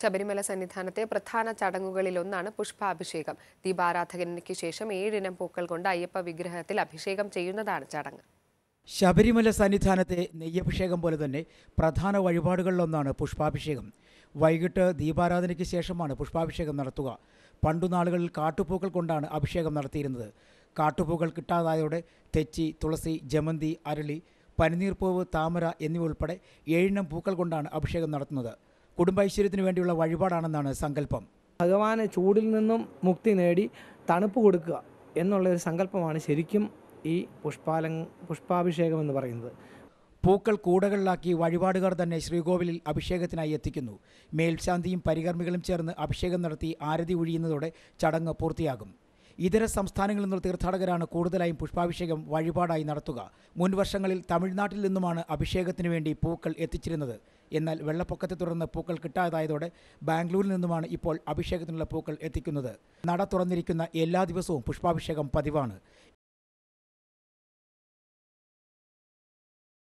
ശബരിമല സന്നിധാനത്തെ പ്രധാന ചടങ്ങുകളിലൊന്നാണ് പുഷ്പാഭിഷേകം ദീപാരാധകനയ്ക്ക് ശേഷം ഏഴിനം പൂക്കൾ കൊണ്ട് അയ്യപ്പ വിഗ്രഹത്തിൽ അഭിഷേകം ചെയ്യുന്നതാണ് ചടങ്ങ് ശബരിമല സന്നിധാനത്തെ നെയ്യഭിഷേകം പോലെ തന്നെ പ്രധാന വഴിപാടുകളിലൊന്നാണ് പുഷ്പാഭിഷേകം വൈകിട്ട് ദീപാരാധനയ്ക്ക് ശേഷമാണ് പുഷ്പാഭിഷേകം നടത്തുക പണ്ടുനാളുകളിൽ കാട്ടുപൂക്കൾ കൊണ്ടാണ് അഭിഷേകം നടത്തിയിരുന്നത് കാട്ടുപൂക്കൾ കിട്ടാതായോടെ തെച്ചി തുളസി ജമന്തി അരളി പനിനീർപ്പൂവ് താമര എന്നിവ ഉൾപ്പെടെ ഏഴിനം പൂക്കൾ കൊണ്ടാണ് അഭിഷേകം നടത്തുന്നത് കുടുംബൈശ്വര്യത്തിന് വേണ്ടിയുള്ള വഴിപാടാണെന്നാണ് സങ്കല്പം ഭഗവാന് ചൂടിൽ നിന്നും മുക്തി നേടി തണുപ്പ് കൊടുക്കുക എന്നുള്ള ഒരു സങ്കല്പമാണ് ശരിക്കും ഈ പുഷ്പാല പുഷ്പാഭിഷേകം എന്ന് പറയുന്നത് പൂക്കൾ കൂടകളിലാക്കി വഴിപാടുകാർ തന്നെ ശ്രീകോവിലിൽ അഭിഷേകത്തിനായി എത്തിക്കുന്നു മേൽശാന്തിയും പരികർമ്മികളും ചേർന്ന് അഭിഷേകം നടത്തി ആരതി ഒഴിയുന്നതോടെ ചടങ്ങ് പൂർത്തിയാകും ഇതര സംസ്ഥാനങ്ങളിൽ നിന്നുള്ള തീർത്ഥാടകരാണ് കൂടുതലായും പുഷ്പാഭിഷേകം വഴിപാടായി നടത്തുക മുൻ വർഷങ്ങളിൽ തമിഴ്നാട്ടിൽ നിന്നുമാണ് അഭിഷേകത്തിന് വേണ്ടി പൂക്കൾ എത്തിച്ചിരുന്നത് എന്നാൽ വെള്ളപ്പൊക്കത്തെ തുടർന്ന് പൂക്കൾ കിട്ടാതായതോടെ ബാംഗ്ലൂരിൽ നിന്നുമാണ് ഇപ്പോൾ അഭിഷേകത്തിനുള്ള പൂക്കൾ എത്തിക്കുന്നത് നട തുറന്നിരിക്കുന്ന എല്ലാ ദിവസവും പുഷ്പാഭിഷേകം പതിവാണ്